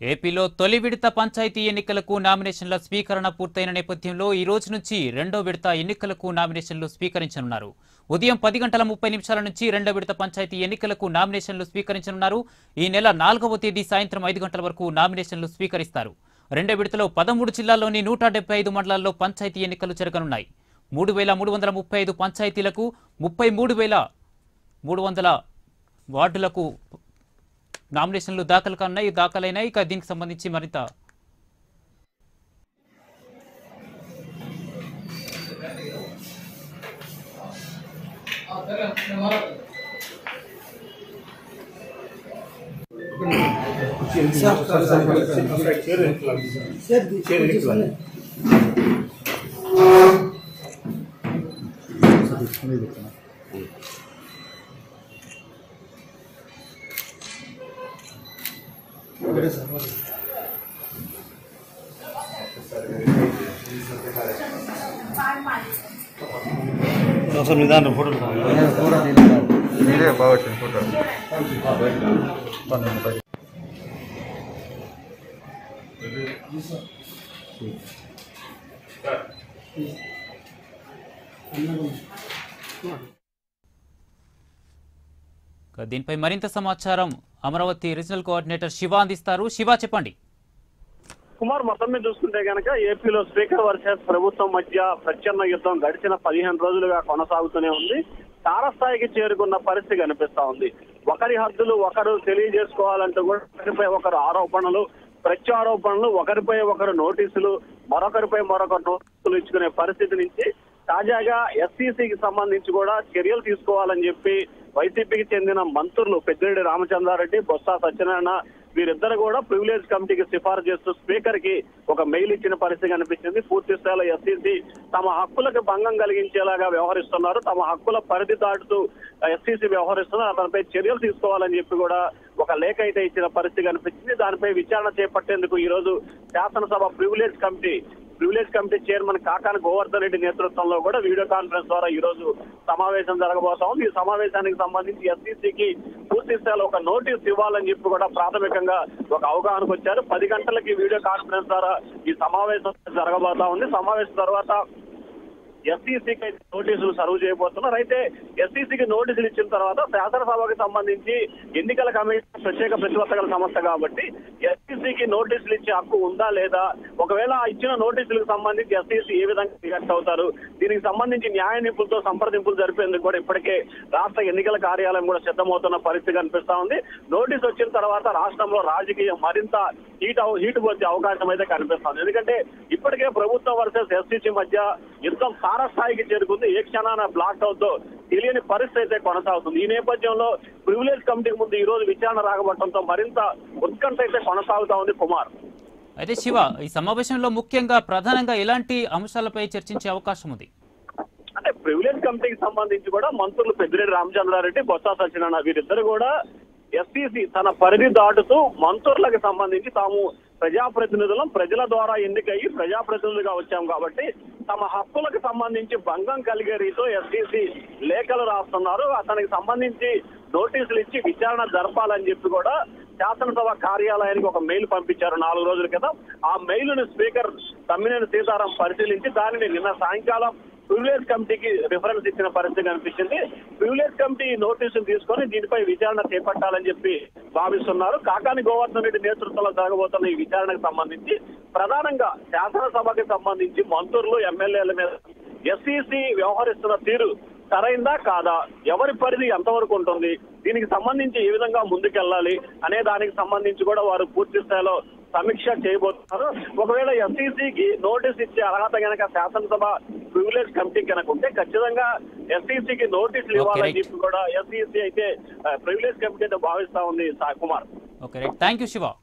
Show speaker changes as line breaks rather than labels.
ఏపీలో తొలి విడత పంచాయతీ ఎన్నికలకు నామినేషన్ల స్వీకరణ పూర్తయిన నేపథ్యంలో ఈ రోజు నుంచి రెండో విడత ఎన్నికలకు నామినేషన్లు స్వీకరించనున్నారు ఉదయం పది గంటల ముప్పై నిమిషాల నుంచి రెండో విడత పంచాయతీ ఎన్నికలకు నామినేషన్లు స్వీకరించనున్నారు ఈ నెల నాలుగవ తేదీ సాయంత్రం ఐదు గంటల వరకు నామినేషన్లు స్వీకరిస్తారు రెండో విడతలో పదమూడు జిల్లాల్లోని నూట డెబ్బై ఐదు మండలాల్లో పంచాయతీ ఎన్నికలు జరగనున్నాయి మూడు వేల మూడు వందల ముప్పై ఐదు పంచాయతీలకు ముప్పై మూడు వేల మూడు వందల వార్డులకు నామినేషన్లు దాఖలు కానున్నాయి దాఖలైనాయి ఇక దీనికి సంబంధించి మరింత
అసలు నిదానం ఫోటోలు
మీరే బాగా వచ్చింది ఫోటో
ఇక దీనిపై మరింత సమాచారం అమరావతి రీజనల్ కోఆర్డినేటర్ శివ అందిస్తారు శివ చెప్పండి
కుమార్ మొత్తం మీద చూసుకుంటే గనక ఏపీలో స్పీకర్ వర్సెస్ ప్రభుత్వం మధ్య ప్రచ్ఛన్న యుద్ధం గడిచిన పదిహేను రోజులుగా కొనసాగుతూనే ఉంది తారస్థాయికి చేరుకున్న పరిస్థితి కనిపిస్తా ఉంది ఒకరి హద్దులు ఒకరు తెలియజేసుకోవాలంటూ కూడా ఒకరిపై ఒకరు ఆరోపణలు ప్రత్యారోపణలు ఒకరిపై ఒకరు నోటీసులు మరొకరిపై మరొకరు నోటీసులు ఇచ్చుకునే పరిస్థితి నుంచి తాజాగా ఎస్సీసీకి సంబంధించి కూడా చర్యలు తీసుకోవాలని చెప్పి వైసీపీకి చెందిన మంత్రులు పెద్దిరెడ్డి రామచంద్రారెడ్డి బొత్స సత్యనారాయణ వీరిద్దరు కూడా ప్రివిలేజ్ కమిటీకి సిఫారసు చేస్తూ స్పీకర్ కి ఒక మెయిల్ ఇచ్చిన పరిస్థితి కనిపించింది పూర్తి స్థాయిలో ఎస్సీసీ తమ హక్కులకు భంగం కలిగించేలాగా వ్యవహరిస్తున్నారు తమ హక్కుల పరిధి దాటుతూ ఎస్సీసీ వ్యవహరిస్తున్నారు అతనిపై చర్యలు తీసుకోవాలని చెప్పి కూడా ఒక లేఖ అయితే ఇచ్చిన పరిస్థితి కనిపించింది దానిపై విచారణ చేపట్టేందుకు ఈ రోజు శాసనసభ privilege committee privilege committee chairman Kakani Govardhan Reddy నేతృత్వంలో కూడా వీడియో కాన్ఫరెన్స్ ద్వారా ఈ రోజు సమావేశం జరగబోతా ఉంది ఈ సమావేశానికి సంబంధించి ఎస్సీసీకి పూర్తి స్థాయిలో ఒక నోటీస్ ఇవ్వాలని చెప్పి కూడా ప్రాథమికంగా ఒక అవగాహనకు వచ్చారు పది గంటలకి వీడియో కాన్ఫరెన్స్ ద్వారా ఈ సమావేశం జరగబోతా ఉంది సమావేశం తర్వాత ఎస్సీసీకి నోటీసులు సర్వ్ చేయబోతున్నారు అయితే ఎస్సీసీకి నోటీసులు ఇచ్చిన తర్వాత శాసనసభకు సంబంధించి ఎన్నికల కమిషన్ ప్రత్యేక ప్రతిపత్త గల సంస్థ కాబట్టి ఎస్సీసీకి నోటీసులు ఇచ్చే హక్కు ఉందా లేదా ఒకవేళ ఆ ఇచ్చిన నోటీసులకు సంబంధించి ఎస్సీసీ ఏ విధంగా రియాక్ట్ అవుతారు దీనికి సంబంధించి న్యాయ నిపుణులతో సంప్రదింపులు జరిపేందుకు కూడా ఇప్పటికే రాష్ట్ర ఎన్నికల కార్యాలయం కూడా సిద్ధమవుతున్న పరిస్థితి కనిపిస్తా ఉంది నోటీస్ వచ్చిన తర్వాత రాష్ట్రంలో రాజకీయం మరింత హీట్ అవ- హీట్ వచ్చే అవకాశం అయితే కనిపిస్తుంది ఎందుకంటే ఇప్పటికే ప్రభుత్వం వర్సెస్ ఎస్సీసీ మధ్య యుద్ధం తారస్థాయికి చేరుకుంది ఏ క్షణాన బ్లాక్ అవుతో తెలియని పరిస్థితి అయితే కొనసాగుతుంది ఈ నేపథ్యంలో ప్రివిలేజ్ కమిటీకి ముందు ఈ రోజు విచారణ రాకపోవడంతో మరింత ఉత్కంఠ అయితే కొనసాగుతా ఉంది కుమార్
అయితే శివ ఈ సమావేశంలో ముఖ్యంగా ప్రధానంగా ఎలాంటి అంశాలపై చర్చించే అవకాశం ఉంది
అంటే ప్రివిలేజ్ కమిటీకి సంబంధించి కూడా మంత్రులు పెద్దిరెడ్డి రామచంద్రారెడ్డి బొత్స సత్యనారాయణ వీరిద్దరు కూడా ఎస్సీసీ తన పరిధి దాటుతూ మంత్రులకు సంబంధించి తాము ప్రజాప్రతినిధులం ప్రజల ద్వారా ఎన్నికయ్యి ప్రజాప్రతినిధులుగా వచ్చాం కాబట్టి తమ హక్కులకు సంబంధించి భంగం కలిగే రీతిలో ఎస్సీసీ లేఖలు రాస్తున్నారు అతనికి సంబంధించి నోటీసులు ఇచ్చి విచారణ జరపాలని చెప్పి కూడా శాసనసభ కార్యాలయానికి ఒక మెయిల్ పంపించారు నాలుగు రోజుల క్రితం ఆ మెయిల్ ను స్పీకర్ తమ్మినేని సీతారాం పరిశీలించి దానిని నిన్న సాయంకాలం ప్రివిలేజ్ కమిటీకి రిఫరెన్స్ ఇచ్చిన పరిస్థితి కనిపించింది ప్రివిలేజ్ కమిటీ ఈ నోటీసులు తీసుకొని దీనిపై విచారణ చేపట్టాలని చెప్పి భావిస్తున్నారు కాకాని గోవర్ధన్ రెడ్డి నేతృత్వంలో జరగబోతున్న ఈ విచారణకు సంబంధించి ప్రధానంగా శాసనసభకి సంబంధించి మంత్రులు ఎమ్మెల్యేల మీద ఎస్సీసీ వ్యవహరిస్తున్న తీరు సరైందా కాదా ఎవరి పరిధి ఎంతవరకు ఉంటుంది దీనికి సంబంధించి ఏ విధంగా ముందుకెళ్ళాలి అనే దానికి సంబంధించి కూడా వారు పూర్తి స్థాయిలో సమీక్ష చేయబోతున్నారు ఒకవేళ ఎస్సీసీకి నోటీస్ ఇచ్చే అర్హత గనక శాసనసభ ప్రివిలేజ్ కమిటీ కనుక ఉంటే ఖచ్చితంగా ఎస్సీసీకి నోటీసులు
Okay,
ఇవ్వాలని
right.
చెప్పి కూడా ఎస్సీసీ అయితే ప్రివిలేజ్ కమిటీ అయితే భావిస్తా ఉంది సా- Kumar
okay right thank you Shiva